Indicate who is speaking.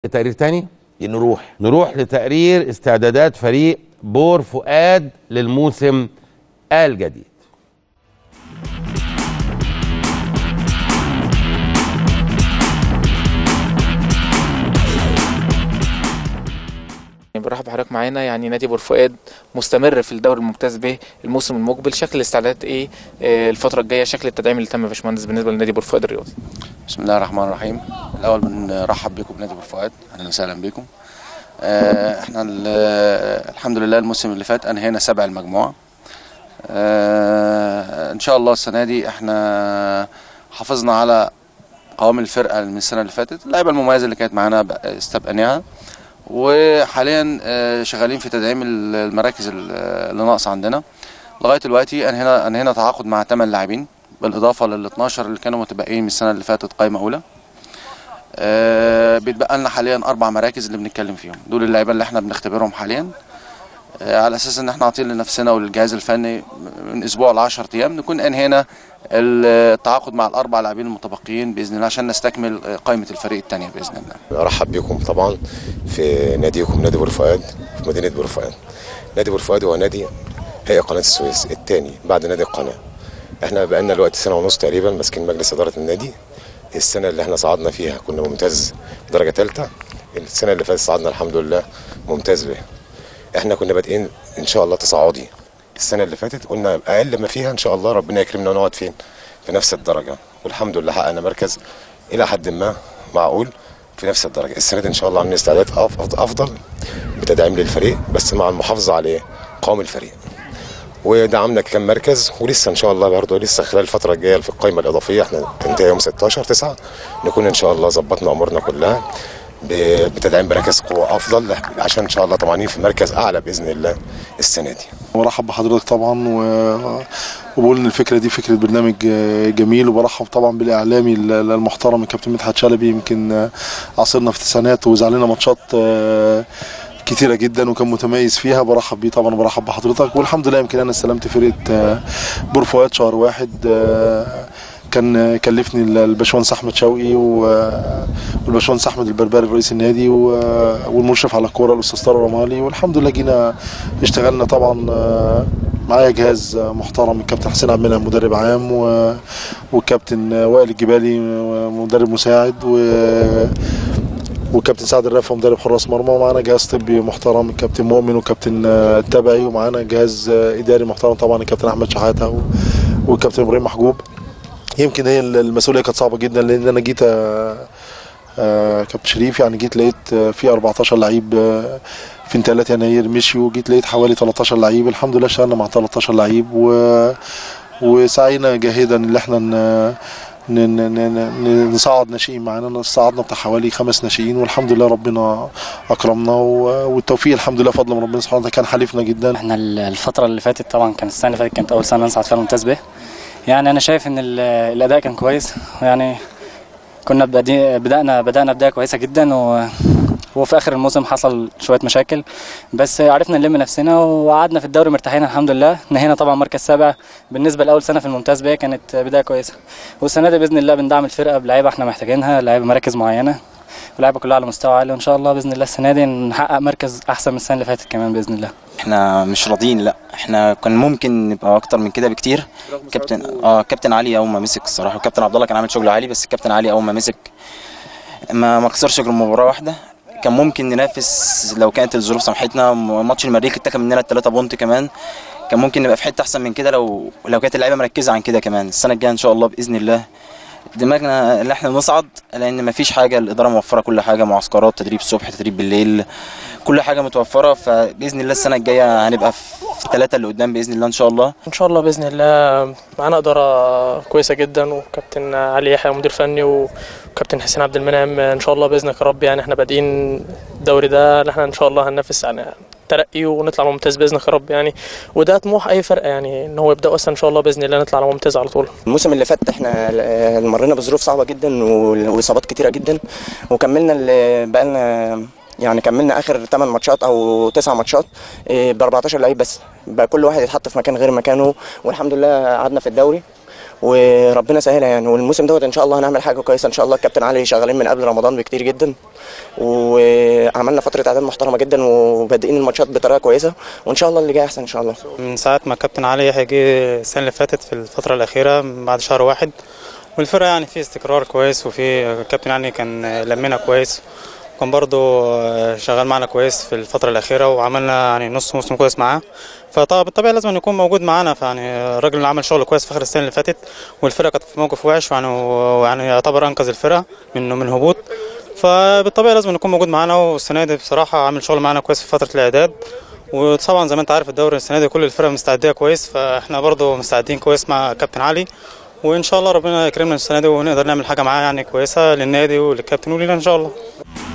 Speaker 1: تقرير تاني
Speaker 2: نروح
Speaker 1: نروح لتقرير استعدادات فريق بور فؤاد للموسم الجديد
Speaker 3: برحب بحضرتك معانا يعني نادي بور فؤاد مستمر في الدوري الممتاز به الموسم المقبل شكل الاستعدادات ايه آه، الفتره الجايه شكل التدعيم اللي تم يا باشمهندس بالنسبه لنادي بور فؤاد الرياضي
Speaker 4: بسم الله الرحمن الرحيم الاول بنرحب بكم بنادي بور فؤاد اهلا وسهلا بكم آه، احنا ال- الحمد لله الموسم اللي فات انهينا سبع المجموعه آه، ان شاء الله السنه دي احنا حافظنا على قوام الفرقه من السنه اللي فاتت اللعيبه المميزه اللي كانت معانا بقى- استبقيناها وحاليا آه، شغالين في تدعيم ال- المراكز ال- اللي ناقصه عندنا لغايه دلوقتي انهينا انهينا تعاقد مع 8 لاعبين بالاضافه لل 12 اللي كانوا متبقيين من السنه اللي فاتت قائمه اولى آه، بيتبقى لنا حاليا اربع مراكز اللي بنتكلم فيهم دول اللعيبه اللي احنا بنختبرهم حاليا آه، على اساس ان احنا عاطين لنفسنا وللجهاز الفني من اسبوع ل 10 ايام نكون انهينا التعاقد مع الاربع لاعبين المتبقيين باذن الله عشان نستكمل آه، قائمه الفريق الثانيه باذن الله
Speaker 5: ارحب بكم طبعا في ناديكم نادي بور فؤاد في مدينه بور فؤاد نادي بور فؤاد هو نادي هيئه قناه السويس الثاني بعد نادي القناه احنا بقالنا دلوقتي سنه ونص تقريبا ماسكين مجلس اداره النادي السنه اللي احنا صعدنا فيها كنا ممتاز درجه ثالثه السنه اللي فاتت صعدنا الحمد لله ممتاز به احنا كنا بادئين ان شاء الله تصاعدي السنه اللي فاتت قلنا اقل ما فيها ان شاء الله ربنا يكرمنا ونقعد فين في نفس الدرجه والحمد لله حققنا مركز الى حد ما معقول في نفس الدرجه السنه دي ان شاء الله عاملين استعداد أف- افضل بتدعيم للفريق بس مع المحافظه على قوام الفريق ودعمنا كام مركز ولسه ان شاء الله برضه لسه خلال الفتره الجايه في القائمه الاضافيه احنا تنتهي يوم 16 9 نكون ان شاء الله ظبطنا امورنا كلها ب- بتدعيم مراكز قوه افضل عشان ان شاء الله طمعانين في مركز اعلى باذن الله السنه دي
Speaker 6: برحب بحضرتك طبعا و... وبقول ان الفكره دي فكره برنامج آه، جميل وبرحب طبعا بالاعلامي ال- المحترم الكابتن مدحت شلبي يمكن آه، عاصرنا في التسعينات وزعلنا ماتشات آه، كتيره جدا وكان متميز فيها برحب بيه طبعا برحب بحضرتك والحمد لله يمكن انا استلمت فرقه آه، بور فؤاد شهر واحد آه، كان كلفني ال- الباشمهندس احمد شوقي و- والباشمهندس احمد البربري رئيس النادي و- والمشرف على الكوره الاستاذ طارق رمالي والحمد لله جينا اشتغلنا طبعا آه، معايا جهاز آه، محترم الكابتن حسين عبد المنعم مدرب عام و- والكابتن آه، وائل الجبالي آه، مدرب مساعد و والكابتن سعد الرافع مدرب حراس مرمى ومعانا جهاز طبي محترم الكابتن مؤمن وكابتن آه، التبعي ومعانا جهاز آه، اداري محترم طبعا الكابتن احمد شحاته و- والكابتن ابراهيم محجوب يمكن هي المسؤوليه كانت صعبه جدا لان انا جيت آه، آه، كابتن شريف يعني جيت لقيت آه، في 14 لعيب آه، في انتقالات يناير مشيوا جيت لقيت حوالي 13 لعيب الحمد لله اشتغلنا مع 13 لعيب و... وسعينا جاهدا ان احنا ن... ن... ن... ن... نصعد ناشئين معانا صعدنا بتاع حوالي خمس ناشئين والحمد لله ربنا اكرمنا و... والتوفيق الحمد لله فضل من ربنا سبحانه وتعالى كان حليفنا جدا
Speaker 7: احنا ال- الفترة اللي فاتت طبعا كانت السنة اللي فاتت كانت أول سنة نصعد فيها الممتاز به يعني أنا شايف إن ال- الأداء كان كويس يعني كنا بادي- بدأنا بدأنا بداية كويسة جدا و وفي آخر الموسم حصل شوية مشاكل بس عرفنا نلم نفسنا وقعدنا في الدوري مرتاحين الحمد لله نهينا طبعا مركز سابع بالنسبة لأول سنة في الممتاز به كانت بداية كويسة والسنة دي بإذن الله بندعم الفرقة بلعيبة احنا محتاجينها لعيبة مراكز معينة واللعيبة كلها على مستوى عالي وإن شاء الله بإذن الله السنة دي نحقق مركز أحسن من السنة اللي فاتت كمان بإذن الله
Speaker 8: احنا مش راضيين لا احنا كان ممكن نبقى اكتر من كده بكتير كابتن اه كابتن علي اول ما مسك الصراحه وكابتن عبد الله كان عامل شغل عالي بس الكابتن علي اول ما مسك ما ما خسرش غير مباراه واحده كان ممكن ننافس لو كانت الظروف سمحتنا ماتش المريخ اتكى مننا الثلاثه بونت كمان كان ممكن نبقى في حته احسن من كده لو لو كانت اللعيبه مركزه عن كده كمان السنه الجايه ان شاء الله باذن الله دماغنا اللي احنا نصعد لان مفيش حاجه الاداره موفره كل حاجه معسكرات تدريب الصبح تدريب بالليل كل حاجه متوفره فباذن الله السنه الجايه هنبقى في الثلاثه اللي قدام باذن الله ان شاء الله
Speaker 9: ان شاء الله باذن الله معانا اداره كويسه جدا وكابتن علي يحيى مدير فني وكابتن حسين عبد المنعم ان شاء الله باذنك يا رب يعني احنا بادئين الدوري ده اللي احنا ان شاء الله هننافس يعني ترقي ونطلع ممتاز باذنك يا رب يعني وده طموح اي فرقه يعني ان هو يبدا اصلا ان شاء الله باذن الله نطلع على ممتاز على طول
Speaker 10: الموسم اللي فات احنا آه، مرينا بظروف صعبه جدا و- واصابات كتيره جدا وكملنا اللي بقالنا يعني كملنا اخر 8 ماتشات او 9 ماتشات ب 14 لعيب بس بقى كل واحد يتحط في مكان غير مكانه والحمد لله قعدنا في الدوري وربنا سهلها يعني والموسم دوت ان شاء الله هنعمل حاجه كويسه ان شاء الله الكابتن علي شغالين من قبل رمضان بكتير جدا وعملنا فتره اعداد محترمه جدا وبادئين الماتشات بطريقه كويسه وان شاء الله اللي جاي احسن ان شاء الله
Speaker 2: من ساعة ما كابتن علي يحيى جه السنة اللي فاتت في الفترة الأخيرة من بعد شهر واحد والفرقة يعني في استقرار كويس وفي كابتن علي كان لمنا كويس كان برضه شغال معنا كويس في الفترة الأخيرة وعملنا يعني نص موسم كويس معاه فطبعا بالطبيعي لازم يكون موجود معانا فيعني الراجل اللي عمل شغل كويس في آخر السنة اللي فاتت والفرقة كانت في موقف وحش ويعني ويعني يعتبر أنقذ الفرقة من من هبوط فبالطبيعي لازم يكون موجود معانا والسنة دي بصراحة عامل شغل معانا كويس في فترة الإعداد وطبعا زي ما انت عارف الدوري السنه دي كل الفرق مستعديه كويس فاحنا برضو مستعدين كويس مع كابتن علي وان شاء الله ربنا يكرمنا السنه دي ونقدر نعمل حاجه معاه يعني كويسه للنادي وللكابتن ولينا ان شاء الله